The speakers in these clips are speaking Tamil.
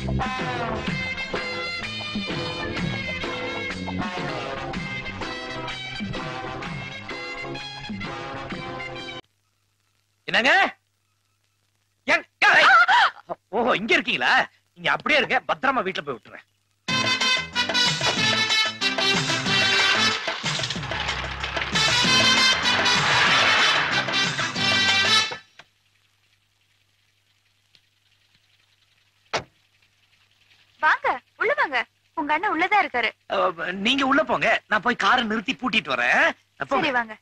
என்னங்க ஏன், ஏய். ஓஹோ இங்க இருக்கீங்களா நீங்க அப்படியே இருங்க பத்திரமா வீட்டுல போய் விட்டுறேன் வாங்க உள்ள வாங்க உங்க அண்ணன் உள்ளதான் இருக்காரு அஹ், நீங்க உள்ள போங்க நான் போய் காரை நிறுத்தி பூட்டிட்டு வரேன் போங்க. சரி வாங்க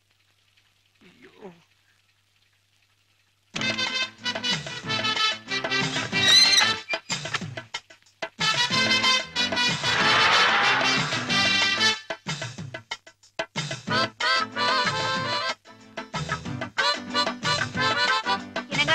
என்னங்க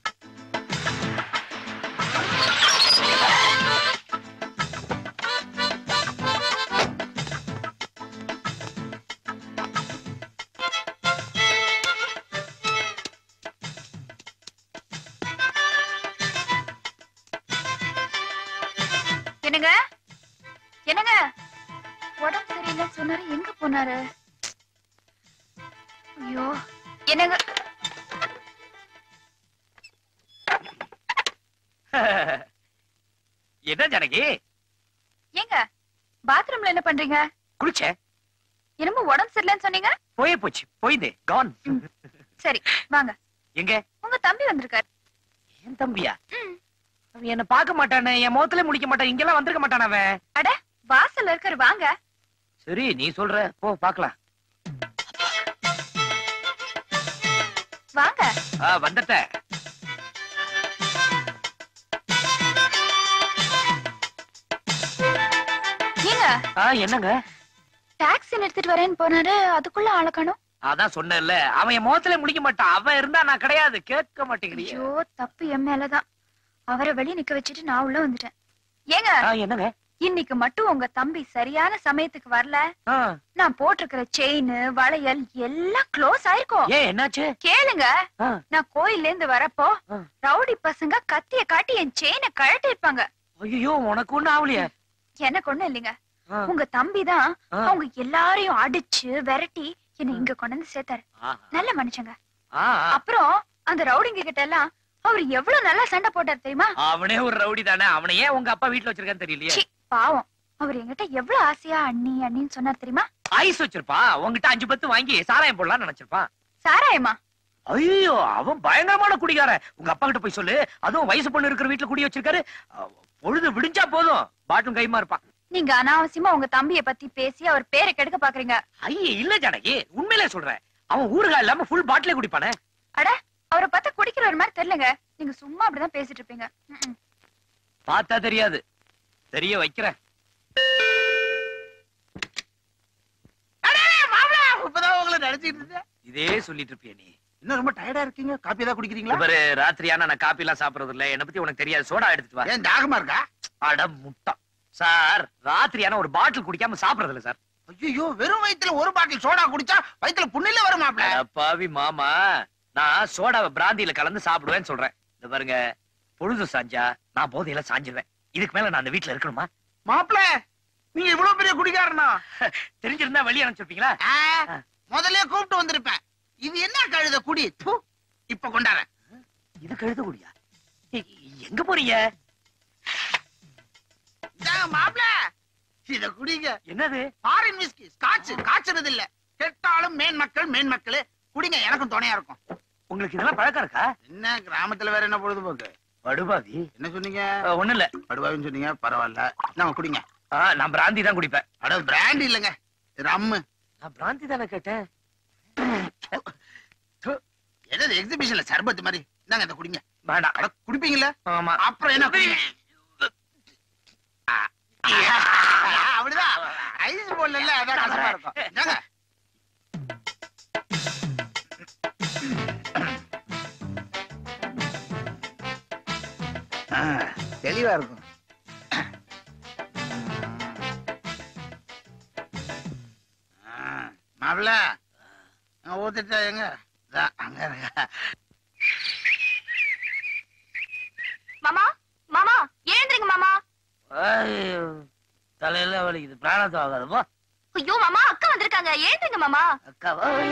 என்னங்க என்னங்க உடம்பு சரியில்லைன்னு சொன்னாரு எங்க போனாரு ஐயோ என்னங்க என்ன ஜனகி ஏங்க பாத்ரூம்ல என்ன பண்றீங்க குளிச்சேன் என்னமோ உடம்பு சரியில்லைன்னு சொன்னீங்க போயே போச்சு போயிதே கான் சரி வாங்க எங்க உங்க தம்பி வந்திருக்காரு என் தம்பியா ம். அவன் என்ன பார்க்க மாட்டானே என் முகத்துல முடிக்க மாட்டான் இங்கெல்லாம் வந்திருக்க மாட்டான் அவன் அட வாசல்ல இருக்காரு வாங்க சரி நீ சொல்ற போ பாக்கலாம் வாங்க ஆ வந்துட்டேன் ஏங்க ஆ என்னங்க டாக்ஸி நிறுத்திட்டு வரேன்னு போனாரு அதுக்குள்ள ஆள காணோம் அதான் சொன்னேன்ல அவன் என் முகத்துல முடிக்க மாட்டான் அவன் இருந்தா நான் கிடையாது கேட்க மாட்டேங்கிறீங்க ஐயோ தப்பு என் மேலதான் அவரை வெளிய நிக்க வச்சுட்டு நான் உள்ள வந்துட்டேன் ஏங்க ஆ, என்னங்க இன்னைக்கு மட்டும் உங்க தம்பி சரியான சமயத்துக்கு வரல ஆ, நான் போட்டிருக்கிற செயின் வளையல் எல்லாம் க்ளோஸ் ஆயிருக்கும் ஏன் என்னாச்சு கேளுங்க ஆ, நான் கோயில்ல இருந்து வரப்போ ஆ. ரவுடி பசங்க கத்திய காட்டி என் செயினை கழட்டி இருப்பாங்க ஐயோ உனக்கு ஒண்ணும் ஆவலையே எனக்கு ஒண்ணும் இல்லைங்க ஆ, உங்க தம்பி தான் ஆ, அவங்க எல்லாரையும் அடிச்சு விரட்டி என்னை இங்க கொண்டு வந்து சேர்த்தாரு ஆ, நல்ல மனுஷங்க ஆ, ஆ. அப்புறம் அந்த ரவுடிங்க கிட்ட எல்லாம் அவர் எவ்வளவு நல்லா சண்டை போட்டார் தெரியுமா அவனே ஒரு ரவுடி தானே அவனை ஏன் உங்க அப்பா வீட்டுல வச்சிருக்கான்னு தெரியலையே சி பாவம் அவர் என்கிட்ட எவ்வளவு ஆசையா அண்ணி அண்ணின்னு சொன்னார் தெரியுமா ஐஸ் வச்சிருப்பான் உன்கிட்ட அஞ்சு பத்து வாங்கி சாராயம் போடலாம்னு நினைச்சிருப்பான் சாராயமா ஐயோ அவன் பயங்கரமான குடிகாரன் உங்க அப்பா கிட்ட போய் சொல்லு அதுவும் வயசு பொண்ணு இருக்கிற வீட்டுல குடி வச்சிருக்காரு அஹ், பொழுது விடிஞ்சா போதும் பாட்டும் கைமா இருப்பான் நீங்க அனாவசியமா உங்க தம்பிய பத்தி பேசி அவர் பேரை கெடுக்க பாக்குறீங்க ஐயே இல்ல ஜனகி உண்மையிலே சொல்றேன் அவன் ஊறுகாய் இல்லாம ஃபுல் பாட்டிலே குடிப்பானே அட அவரை பார்த்தா குடிக்கிற ஒரு மாதிரி தெரியலங்க நீங்க சும்மா அப்படிதான் பேசிட்டு இருப்பீங்க ம்ம். பார்த்தா தெரியாது தெரிய வைக்கிறேன் இப்பதான் உங்களை நினைச்சிட்டு இருந்தேன் இதே சொல்லிட்டு இருப்பிய நீ இன்னும் ரொம்ப டயர்டா இருக்கீங்க காப்பி ஏதாவது குடிக்கிறீங்களா இவரு ராத்திரியானா நான் காப்பி எல்லாம் சாப்பிடுறது இல்ல என்ன பத்தி உனக்கு தெரியாது சோடா எடுத்துட்டு வா ஏன் தாகமா இருக்கா அட முட்டா சார் ராத்திரியானா ஒரு பாட்டில் குடிக்காம சாப்பிடுறது இல்ல சார் ஐயோ வெறும் வயித்துல ஒரு பாட்டில் சோடா குடிச்சா வயித்துல புண்ணில வருமாப்ல அட பாவி மாமா நான் சோடாவை பிராந்தியில கலந்து சாப்பிடுவேன்னு சொல்றேன் இந்த பாருங்க பொழுது சாஞ்சா நான் போதையில சாஞ்சிருவேன் இதுக்கு மேல நான் அந்த வீட்டுல இருக்கணுமா மாப்ள நீங்க இவ்வளவு பெரிய குடிகாரனா தெரிஞ்சிருந்தா வெளியே அனுப்பிச்சிருப்பீங்களா ஆ, முதல்லயே கூப்பிட்டு வந்திருப்பேன் இது என்ன கழுத குடி ப்பு, இப்ப கொண்டாறேன் இது கழுத குடியா எ- எங்க போறீங்க இந்தாங்க மாப்ள இத குடிங்க என்னது ஃபாரின் விஸ்கி ஸ்காட்ச் காய்ச்சறது இல்ல கெட்டாலும் மேன் மக்கள் மேன் மக்களே குடிங்க எனக்கும் துணையா இருக்கும் உங்களுக்கு இதெல்லாம் பழக்கம் இருக்கா என்ன கிராமத்துல வேற என்ன பொழுதுபோக்கு படுபாவி என்ன சொன்னீங்க அஹ், ஒண்ணும் இல்ல படுவாவின்னு சொன்னீங்க பரவாயில்ல நம்ம குடிங்க ஆ, நான் பிராந்தி தான் குடிப்பேன் அட பிராண்ட் இல்லங்க ரம்மு நான் பிராந்தி தானே கேட்டேன் என்னது எக்ஸிபிஷன்ல சர்பத் மாதிரி இந்தாங்க இத குடிங்க வேண்டாம் அட குடிப்பீங்கல்ல ஆமா அப்புறம் என்ன குடிங்க ஆ, ஆ, அப்படிதான் ஐஸ் போடல அதான் கசப்பா இருக்கும் இந்தாங்க. ஆ, தெளிவா இருக்கும் மாப்பிள்ள ஊத்துட்டா எங்க இதா, அங்க இருக்க மாமா மாமா எழுந்துருங்க மாமா ஐயோ, தலையில வலிக்குது பிராணத்தை ஆகாதுப்பா ஐயோ மாமா அக்கா வந்திருக்காங்க ஏத்துங்க மாமா அக்கா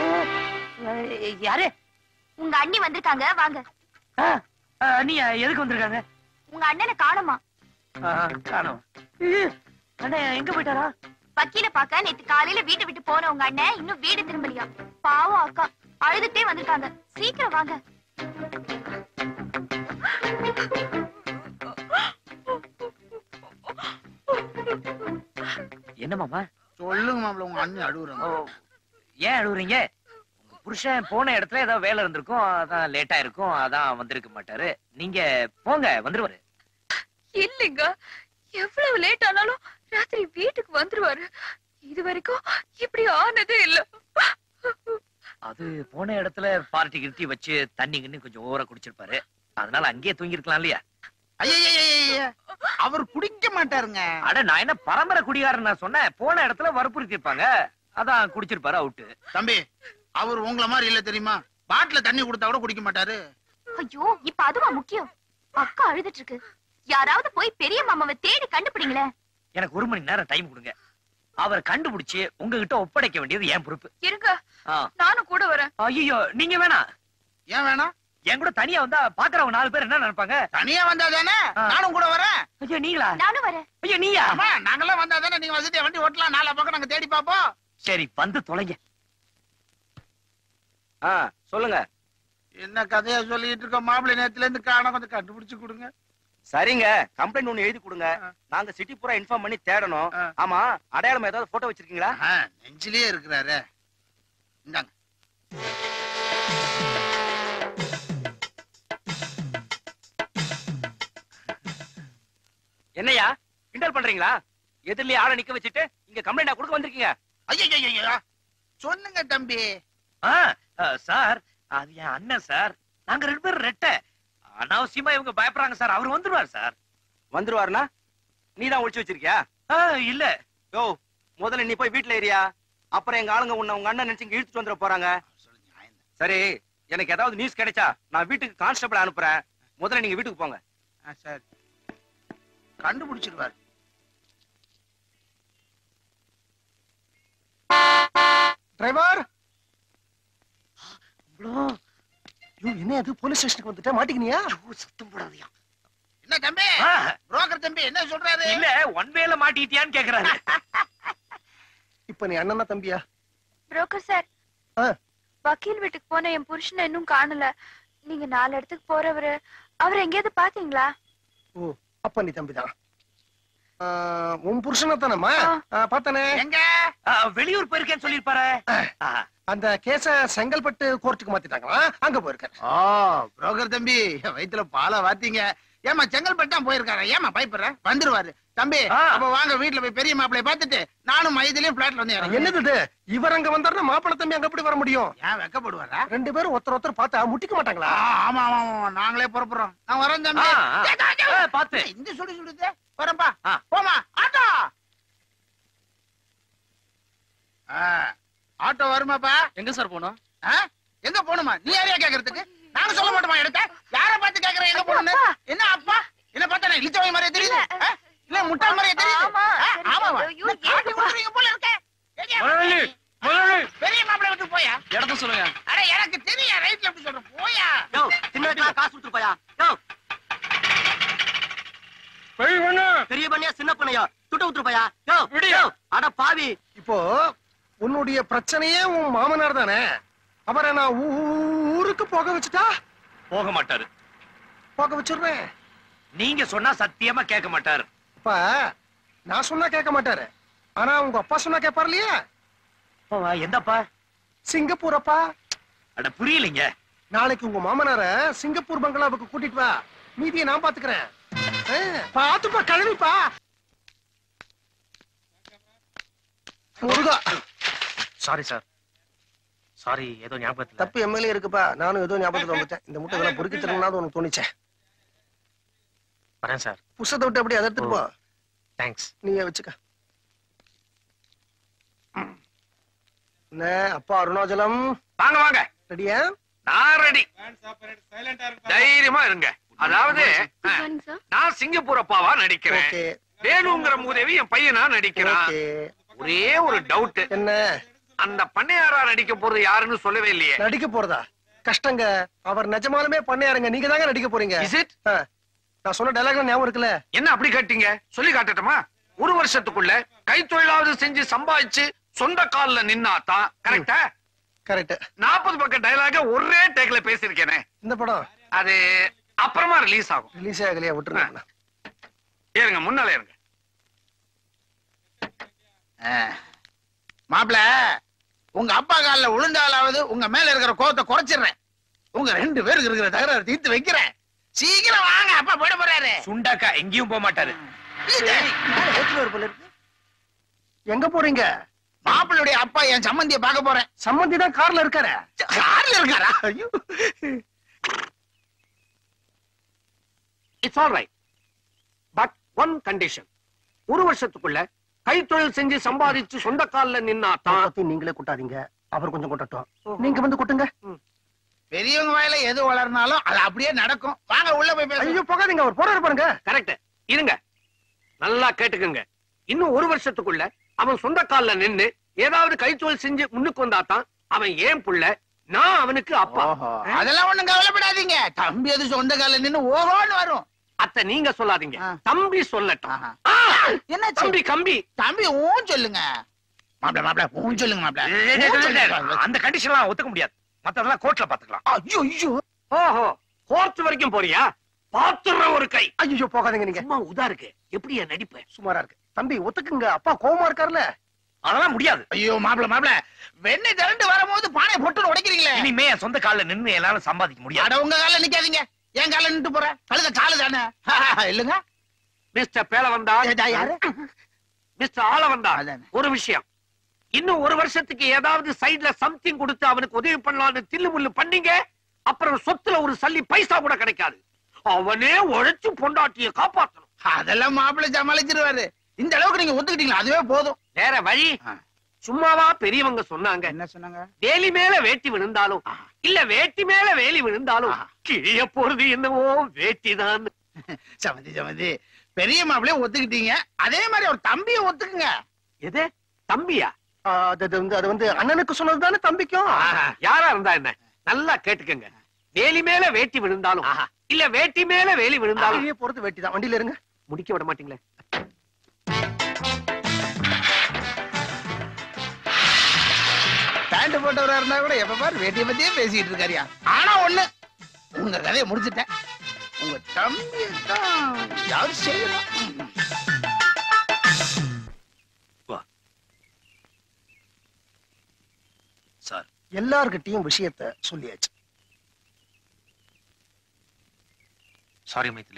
யாரு உங்க அண்ணி வந்திருக்காங்க வாங்க ஆ, ஆ, அண்ணியா எதுக்கு வந்திருக்காங்க உங்க அண்ணனை காணுமா ஆ, காணோம் ஐயோ, அண்ணே எங்க போயிட்டாரா வக்கீல பாக்க நேத்து காலையில வீட்டை விட்டு போன உங்க அண்ணன் இன்னும் வீடு திரும்பலையா பாவம் அக்கா அழுதுட்டே வந்திருக்காங்க சீக்கிரம் வாங்க என்ன மாமா சொல்லுங்க மாப்பிள்ள உங்க அண்ணன் ஓ, அழுகுறாங்க ஏன் அழுவுறீங்க உங்க புருஷன் போன இடத்துல ஏதோ வேலை இருந்திருக்கும் அதான் லேட்டா இருக்கும் அதான் வந்திருக்க மாட்டாரு நீங்க போங்க வந்துருவாரு இல்லைங்க எவ்வளவு லேட் ஆனாலும் ராத்திரி வீட்டுக்கு வந்துருவாரு இது வரைக்கும் இப்படி ஆனதே இல்ல அது போன இடத்துல பார்ட்டி கிருத்தி வச்சு தண்ணி கிண்ணி கொஞ்சம் ஓவரா குடிச்சிருப்பாரு அதனால அங்கேயே தூங்கி இருக்கலாம் இல்லையா ஐயா அவர் குடிக்க மாட்டாருங்க அட நான் என்ன பரம்பரை குடிகாரன் நான் சொன்னேன் போன இடத்துல வற்புறுத்தி இருப்பாங்க அதான் குடிச்சிருப்பாரு அவுட்டு தம்பி அவர் உங்கள மாதிரி இல்ல தெரியுமா பாட்டில தண்ணி கொடுத்தா கூட குடிக்க மாட்டாரு ஐயோ இப்ப அதுவா முக்கியம் அக்கா அழுதுட்டு இருக்கு யாராவது போய் பெரிய மாமாவை தேடி கண்டுபிடிங்களேன் எனக்கு ஒரு மணி நேரம் டைம் கொடுங்க அவர் கண்டுபிடிச்சு உங்ககிட்ட ஒப்படைக்க வேண்டியது என் பொறுப்பு இருங்க நானும் கூட வரேன் ஐயோ நீங்க வேணாம் ஏன் வேணாம் என் கூட தனியா வந்தா பாக்குறவங்க நாலு பேர் என்ன நினைப்பாங்க தனியா வந்தா தானே ஆ. நானும் கூட வரேன் ஐயோ நீங்களா நானும் வரேன் ஐயோ நீயா ஆமா நாங்கெல்லாம் வந்தா தானே நீங்க வசதியா வண்டி ஓட்டலாம் நாலா பக்கம் நாங்க தேடி பாப்போம் சரி வந்து தொலைங்க ஆ சொல்லுங்க என்ன கதையா சொல்லிட்டு இருக்க மாப்பிள்ளை நேரத்துல இருந்து காண கொஞ்சம் கண்டுபிடிச்சு கொடுங்க சரிங்க கம்ப்ளைண்ட் ஒண்ணு எழுதி கொடுங்க ஆ. நாங்க சிட்டி பூரா இன்ஃபார்ம் பண்ணி தேடணும் ஆ. ஆமா அடையாளம் ஏதாவது போட்டோ வச்சிருக்கீங்களா ஆ, நெஞ்சிலேயே இருக்கிறாரு இந்தாங்க என்னையா கிண்டல் பண்றீங்களா எதிரிலே ஆளை நிக்க வச்சுட்டு இங்க கம்ப்ளைண்ட் கொடுக்க வந்திருக்கீங்க ஐயோ சொன்னுங்க தம்பி ஆ, ஆ, சார் அது என் அண்ணன் சார் நாங்க ரெண்டு பேரும் ரெட்டை அனாவசியமா இவங்க பயப்படுறாங்க சார் அவர் வந்துருவார் சார் வந்துருவாருனா நீ தான் ஒளிச்சு வச்சிருக்கியா ஆ, இல்ல யோ முதல்ல நீ போய் வீட்டுல ஏரியா அப்புறம் எங்க ஆளுங்க உன்னை உங்க அண்ணன் நினைச்சு இங்க இழுத்துட்டு வந்துட போறாங்க சொல்லு நியாயம் தான். சரி எனக்கு ஏதாவது நியூஸ் கிடைச்சா நான் வீட்டுக்கு கான்ஸ்டபிள் அனுப்புறேன் முதல்ல நீங்க வீட்டுக்கு போங்க ஆ, சரி கண்டுபிடிச்சிருவாரு டிரைவர் இவ்வளோ என்ன அது போலீஸ் ஸ்டேஷனுக்கு வந்துட்ட மாட்டிக்கினியா சத்தம் போடாதயா என்ன தம்பி புரோக்கர் தம்பி என்ன சொல்றாரு இல்ல ஒன் வேல மாட்டிட்டியான்னு கேக்குறாரு இப்ப நீ அண்ணனா தம்பியா புரோக்கர் சார் ஆ. வக்கீல் வீட்டுக்கு போன என் புருஷனை இன்னும் காணல நீங்க நாலு இடத்துக்கு போறவரு அவர் எங்கேயாவது பாத்தீங்களா ஓ அப்ப நீ தம்பிதான் ஆ, உன் புருஷனா தானம்மா ஆ. பார்த்தானே எங்க ஆ, வெளியூர் போயிருக்கேன்னு சொல்லிருப்பாரு ஆ, அந்த கேஸ செங்கல்பட்டு கோர்ட்டுக்கு மாத்திட்டாங்களா அங்க போயிருக்காரு ஓ புரோக்கர் தம்பி வயித்துல பாலை வாத்தீங்க ஏமா செங்கல்பட்டு தான் போயிருக்காரு ஏமா பயப்படுற வந்துருவாரு தம்பி ஆ. அப்ப வாங்க வீட்டுல போய் பெரிய மாப்பிளைய பார்த்துட்டு நானும் மைதிலையும் பிளாட்ல வந்து இறங்குறேன். என்னது இது இவர் அங்க வந்தாருன்னா மாப்பிள்ளை தம்பி அங்க எப்படி வர முடியும் ஏன் வெக்கப்படுவாரா ரெண்டு பேரும் ஒருத்தர் ஒருத்தர் பார்த்தா முட்டிக்க ஆ, மாட்டாங்களா ஆமா ஆமா ஆமா நாங்களே புறப்படுறோம் நான் வரேன் ஆ, தம்பி ஆ. ஏய், தா, தா. ஆ, பாத்து இந்த சுடு சுடுது வரப்பா ஆ. போமா ஆட்டோ ஆ, ஆட்டோ வருமாப்பா எங்க சார் போனோம் ஆ? எங்க போகணுமா நீ யாரையா கேக்குறதுக்கு நாங்க சொல்ல மாட்டோமா எடுத்த யார பார்த்து கேக்குற எங்க போகணும்னு என்ன அப்பா என்ன பார்த்தா நான் இளிச்சவன் மாதிரியே தெரியுது ஆ? இல்ல முட்டாள் மாதிரியே தெரியுது ஆமா, ஆ, சரி, ஆமாவா ஐயோ, நான் காட்டி ஏன் கொடுக்குறீங்க போல இருக்க ஏய்யா, முதலாளி, முதலாளி. பெரிய மாப்பிளை விட்டு போயா இடத்த சொல்லுங்க அட எனக்கு தெரியும் ரைட்ல எப்படி சொல்றேன் போயா யோ சின்ன காசு கொடுத்துட்டு போயா யோ பெரிய பண்ணியா சின்ன பண்ணியா துட்ட விட்டுரு போயா யோ யோ அட பாவி இப்போ உன்னுடைய பிரச்சனையே உன் மாமனார் தானே அவரை நான் ஊ- ஊ- ஊருக்கு போக வச்சுட்டா போக மாட்டாரு போக வச்சிடுறேன் நீங்க சொன்னா சத்தியமா கேட்க மாட்டாரு அப்ப நான் சொன்னா கேட்க மாட்டாரு ஆனா உங்க அப்பா சொன்னா கேட்பாரு இல்லையா அப்பாவா, எந்தப்பா சிங்கப்பூர் அப்பா அட புரியலைங்க நாளைக்கு உங்க மாமனார சிங்கப்பூர் பங்களாவுக்கு கூட்டிட்டு வா மீதியை நான் பாத்துக்கிறேன் ஆ, பாத்துப்பா கழுவிப்பா முருகா சாரி சார் சாரி ஏதோ ஞாபகத்துல தப்பு எம்எல்ஏ இருக்குப்பா நானும் ஏதோ ஞாபகத்துல வந்துட்டேன் இந்த முட்டை இதெல்லாம் பொறுக்கி தரணும்னா உனக்கு தோணுச்சேன் வரேன் சார் புஷத்தை விட்டு அப்படியே அதை எடுத்துட்டு போ தேங்க்ஸ் நீங்க வச்சுக்க என்ன அப்பா அருணாச்சலம் வாங்க வாங்க ரெடியா நான் ரெடி தைரியமா இருங்க அதாவது குட் மார்னிங் சார் நான் சிங்கப்பூர் அப்பாவா நடிக்கிறேன் ஓகே வேணுங்கிற மூதேவி என் பையனா நடிக்கிறான் ஓகே ஒரே ஒரு டவுட் என்ன அந்த பண்ணையாரா நடிக்க போறது யாருன்னு சொல்லவே இல்லையே நடிக்க போறதா கஷ்டங்க அவர் நிஜமாலுமே பண்ணையாருங்க நீங்க தாங்க நடிக்க போறீங்க இஸ் இட் ஆ, நான் சொன்ன டைலாக் ஞாபகம் இருக்குல்ல என்ன அப்படி கேட்டீங்க சொல்லி காட்டட்டுமா ஒரு வருஷத்துக்குள்ள கைத்தொழிலாவது செஞ்சு சம்பாதிச்சு சொந்த கால்ல நின்னாதான் கரெக்டா கரெக்ட் நாற்பது பக்க டயலாக ஒரே டேக்ல பேசிருக்கேனே இந்த படம் அது அப்புறமா ரிலீஸ் ஆகும் ரிலீஸ் ஆகலையா விட்டுருங்க ஏறுங்க முன்னால ஏறுங்க மாப்பிள உங்க அப்பா கால்ல விழுந்தாலாவது உங்க மேல இருக்கிற கோவத்தை குறைச்சிடுறேன் உங்க ரெண்டு பேருக்கு இருக்கிற தகராறு தீர்த்து வைக்கிறேன் சீக்கிரம் வாங்க அப்பா போயிட போறாரு சுண்டாக்கா எங்கேயும் போக மாட்டாரு எங்க போறீங்க மாப்பிளுடைய அப்பா என் சம்மந்திய பார்க்க போறேன் சம்மந்தி தான் கார்ல இருக்காரு கார்ல இருக்காரா ஐயோ it's all right but one condition ஒரு வருஷத்துக்குள்ள கைத்தொழில் செஞ்சு சம்பாதிச்சு சொந்த கால்ல நின்னாதான் பத்தி நீங்களே கொட்டாதீங்க அவர் கொஞ்சம் கொட்டட்டும் நீங்க வந்து கொட்டுங்க பெரியவங்க வாயில எது வளர்னாலும் அது அப்படியே நடக்கும் வாங்க உள்ள போய் பேசுங்க ஐயோ போகாதீங்க அவர் போறாரு பாருங்க கரெக்ட் இருங்க நல்லா கேட்டுக்குங்க இன்னும் ஒரு வருஷத்துக்குள்ள அவன் சொந்த கால்ல நின்னு ஏதாவது கைத்தொழில் செஞ்சு முன்னுக்கு வந்தாதான் அவன் ஏன் புள்ள நான் அவனுக்கு அப்பா ஓஹோ அதெல்லாம் ஒண்ணும் கவலைப்படாதீங்க தம்பி அது சொந்த கால நின்னு ஓஹோன்னு வரும் அத்த நீங்க சொல்லாதீங்க ஆ. தம்பி சொல்லட்டும் ஆஹா. ஆ, என்ன தம்பி கம்பி தம்பி ஊன் சொல்லுங்க மாப்பிள மாப்பிள ஊன் சொல்லுங்க மாப்பிள ஊன் சொல்லுங்க. அந்த கண்டிஷன்லாம் ஒத்துக்க முடியாது மத்ததெல்லாம் கோர்ட்ல பாத்துக்கலாம் ஐயோ ஐயோ ஓஹோ கோர்ட் வரைக்கும் போறியா பாத்துற ஒரு கை ஐயோ போகாதீங்க நீங்க சும்மா உதா இருக்கு எப்படி என் நடிப்பு சுமாரா இருக்கு தம்பி ஒத்துக்குங்க அப்பா கோவமா இருக்காருல்ல அதெல்லாம் முடியாது ஐயோ மாப்பிள மாப்பிள வெண்ணெய் திரண்டு வரும்போது பானை பொட்டுன்னு உடைக்கிறீங்களே இனிமே என் சொந்த கால்ல நின்னு என்னால சம்பாதிக்க முடியாது அட உங்க கால நிக்காதீங்க என் கால நின்று போற கழுத காலு தானே இல்லங்க மிஸ்டர் பேல வந்தா ஏடா, யாரு மிஸ்டர் ஆள வந்தா அதானே. ஒரு விஷயம் இன்னும் ஒரு வருஷத்துக்கு ஏதாவது சைடுல சம்திங் கொடுத்து அவனுக்கு உதவி பண்ணலாம்னு தில்லு முள்ளு பண்ணீங்க அப்புறம் சொத்துல ஒரு சல்லி பைசா கூட கிடைக்காது அவனே உழைச்சு பொண்டாட்டிய காப்பாத்தணும் அதெல்லாம் மாப்பிள சமாளிச்சிருவாரு இந்த அளவுக்கு நீங்க ஒத்துக்கிட்டீங்களா அதுவே போதும் வேற வழி ஆ. சும்மாவா பெரியவங்க சொன்னாங்க என்ன சொன்னாங்க வேலி மேல வேட்டி விழுந்தாலும் இல்ல வேட்டி மேல வேலி விழுந்தாலும் கிழிய போறது என்னவோ வேட்டிதான் சமந்தி சமந்தி பெரிய மாப்பிளைய ஒத்துக்கிட்டீங்க அதே மாதிரி ஒரு தம்பியை ஒத்துக்குங்க எது தம்பியா ஆ, அது அது வந்து அது வந்து அண்ணனுக்கு சொன்னது தானே தம்பிக்கும் யாரா இருந்தா என்ன நல்லா கேட்டுக்கங்க வேலி மேல வேட்டி விழுந்தாலும் இல்ல வேட்டி மேல வேலி விழுந்தாலும் வெளியே போறது வெட்டி தான் வண்டியில இருங்க முடிக்க விட மாட்டீங்களே பேண்ட் போட்டவரா இருந்தா கூட எப்ப பாரு வேட்டிய பத்தியே பேசிட்டு இருக்காரியா ஆனா ஒண்ணு உங்க கதையை முடிச்சிட்டேன் உங்க தம்பி தான் யாரும் செய்யலாம் ம். சார் எல்லார்கிட்டயும் விஷயத்த சொல்லியாச்சு sorry Maithili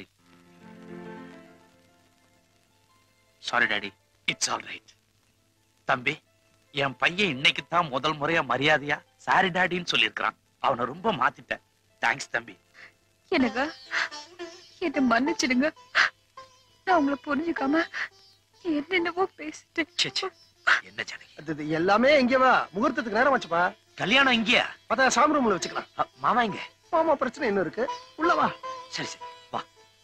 sorry daddy it's all right தம்பி என் பையன் இன்னைக்கு தான் முதல் முறையா மரியாதையா சாரி டாடின்னு சொல்லியிருக்கிறான் அவனை ரொம்ப மாத்திட்டேன் தேங்க்ஸ் தம்பி எனக்கு என்ன மன்னிச்சிடுங்க நான் உங்களை புரிஞ்சுக்காம என்னென்னவோ பேசிட்டேன் ச்சே, ச்சே. என்ன ஜனகி அது இது எல்லாமே இங்க வா முகூர்த்தத்துக்கு நேரம் வச்சுப்பா கல்யாணம் இங்கேயா அதான் சாமி ரூம்ல வச்சுக்கலாம் அ, மாமா இங்க மாமா பிரச்சனை இன்னும் இருக்கு உள்ள வா சரி சரி வா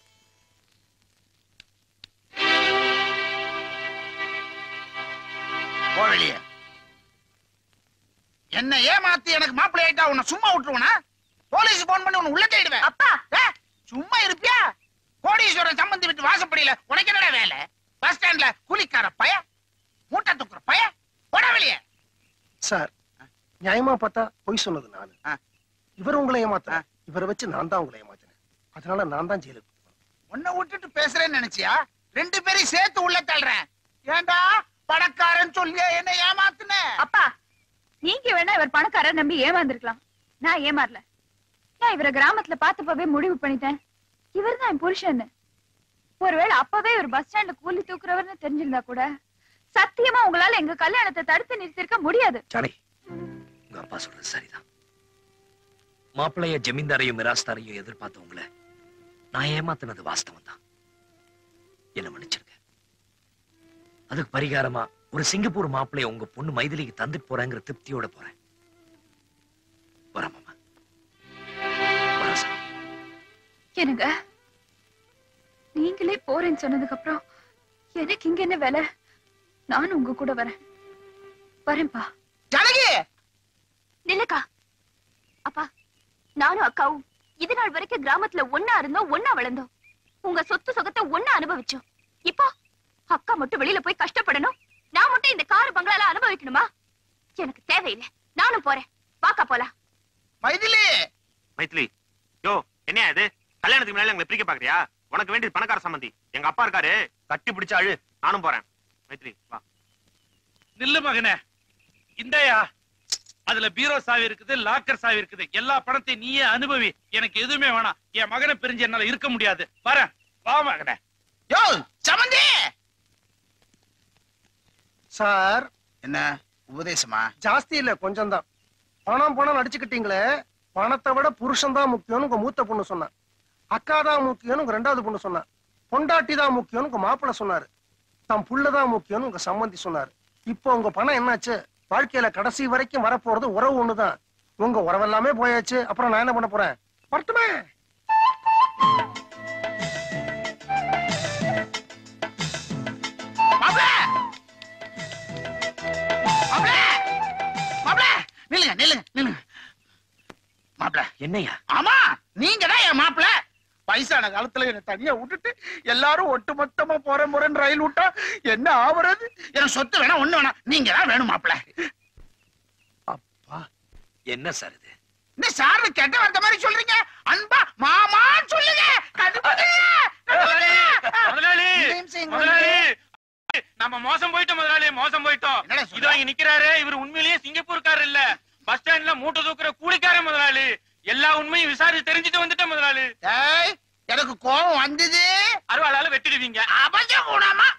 போ வெளியே என்ன ஏமாத்தி எனக்கு மாப்பிள்ளை ஆயிட்டா உன்னை சும்மா விட்டுருவனா போலீஸ் போன் பண்ணி உன்னை உள்ள தேடுவேன் அப்பா சும்மா இருப்பியா கோடீஸ்வரன் சம்பந்தி விட்டு வாசப்படியில உனக்கு என்னடா வேலை பஸ் ஸ்டாண்ட்ல கூலிக்கார பய மூட்டை தூக்குற பய போடா வெளியே சார் நியாயமா பார்த்தா பொய் சொன்னது நானு ஆ. இவர் உங்களை ஏமாத்த ஆ. இவரை வச்சு நான் தான் உங்களை ஏமாத்தினேன் அதனால நான் தான் ஜெயிலுக்கு போகணும். உன்னை விட்டுட்டு பேசுறேன்னு நினைச்சியா ரெண்டு பேரையும் சேர்த்து உள்ள தள்ளுறேன் ஏண்டா பணக்காரன் சொல்லியே என்ன ஏமாத்துன அப்பா நீங்க வேணா இவர் பணக்காரர் நம்பி ஏமாந்துருக்கலாம் நான் ஏமாறல நான் இவரை கிராமத்துல பார்த்தப்பவே முடிவு பண்ணிட்டேன் இவர் தான் என் புருஷன் ஒருவேளை அப்பவே இவர் பஸ் ஸ்டாண்ட்ல கூலி தூக்குறவர்னு தெரிஞ்சிருந்தா கூட சத்தியமா உங்களால எங்க கல்யாணத்தை தடுத்து நிறுத்திருக்க முடியாது ஜானகி உங்க அப்பா சொல்றது சரிதான் மாப்பிள்ளைய ஜமீன்தாரையும் மிராஸ்தாரையும் எதிர்பார்த்தவங்கள நான் ஏமாத்தினது வாஸ்தவம் தான் என்ன மன்னிச்சிருங்க அதுக்கு பரிகாரமா ஒரு சிங்கப்பூர் மாப்பிள்ளைய உங்க பொண்ணு மைதிலிக்கு தந்துட்டு போறேங்கிற திருப்தியோட போறேன் வரேன் மாமா வரேன் சார் என்னங்க நீங்களே போறேன்னு சொன்னதுக்கு அப்புறம் எனக்கு இங்க என்ன வேலை நானும் உங்க கூட வரேன் வரேன்பா ஜனகி நில்லுக்கா அப்பா நானும் அக்காவும் இது நாள் வரைக்கும் கிராமத்துல ஒன்னா இருந்தோம் ஒன்னா வளர்ந்தோம் உங்க சொத்து சொகத்தை ஒன்னா அனுபவிச்சோம் இப்போ அக்கா மட்டும் வெளியில போய் கஷ்டப்படணும் நான் மட்டும் இந்த காரு பங்களால அனுபவிக்கணுமா எனக்கு தேவையில்லை நானும் போறேன் வாக்கா போலாம் மைதிலி மைத்திலி யோ என்ன இது கல்யாணத்துக்கு முன்னாடி எங்களை பிரிக்க பாக்குறியா உனக்கு வேண்டியது பணக்கார சம்பந்தி எங்க அப்பா இருக்காரு கட்டி பிடிச்சு அழு நானும் போறேன் மைத்திலி வா நில்லு மகனே இந்தயா அதுல பீரோ சாவி இருக்குது லாக்கர் சாவி இருக்குது எல்லா பணத்தையும் நீயே அனுபவி எனக்கு எதுவுமே வேணாம் என் மகனை பிரிஞ்சு என்னால இருக்க முடியாது வரேன் வா மகனே யோ சமந்தி சார் என்ன உபதேசமா ஜாஸ்தி இல்ல கொஞ்சம் தான் பணம் பணம் அடிச்சுக்கிட்டீங்களே பணத்தை விட புருஷன் தான் முக்கியம்னு உங்க மூத்த பொண்ணு சொன்னா அக்கா தான் முக்கியம்னு உங்க ரெண்டாவது பொண்ணு சொன்னா பொண்டாட்டி தான் முக்கியம்னு உங்க மாப்பிள்ளை சொன்னாரு தம் புள்ளதான் முக்கியம்னு உங்க சம்மந்தி சொன்னாரு இப்போ உங்க பணம் என்னாச்சு வாழ்க்கையில கடைசி வரைக்கும் வரப்போறது உறவு ஒண்ணுதான் உங்க உறவெல்லாமே போயாச்சு அப்புறம் நான் என்ன பண்ண போறேன் வரட்டுமே மாப்ள மாப்ள மாப்ள நில்லுங்க நில்லுங்க நில்லுங்க மாப்ள என்னையா ஆமா நீங்க தான் என் மாப்பிள வயசான காலத்துல என்ன தனியா விட்டுட்டு எல்லாரும் ஒட்டுமொத்தமா போற முறைன்னு ரயில் விட்டா என்ன ஆவறது எனக்கு சொத்து வேணா ஒண்ணு வேணாம் நீங்க தான் வேணும் மாப்பிள அப்பா என்ன சார் இது இந்த சார்னு கெட்ட வந்த மாதிரி சொல்றீங்க அன்பா மாமான்னு சொல்லுங்க கடுப்பதே, கடுப்பதே. முதலாளி இந்த நிமிஷம் இங்க முதலாளி வந்து- நம்ம மோசம் போயிட்டோம் முதலாளி மோசம் போயிட்டோம் என்னடா சொல்ற? இதோ இங்க நிக்கிறாரு இவர் உண்மையிலேயே சிங்கப்பூர்காரர் இல்ல பஸ் ஸ்டாண்ட்ல மூட்டை தூக்குற கூலிக்காரன் முதலாளி எல்லா உண்மையும் விசாரிச்சு தெரிஞ்சுட்டு வந்துட்டேன் முதலாளி டேய், எனக்கு கோபம் வந்தது அருவாளால வெட்டிடுவீங்க அபஞ்ச கூடாமா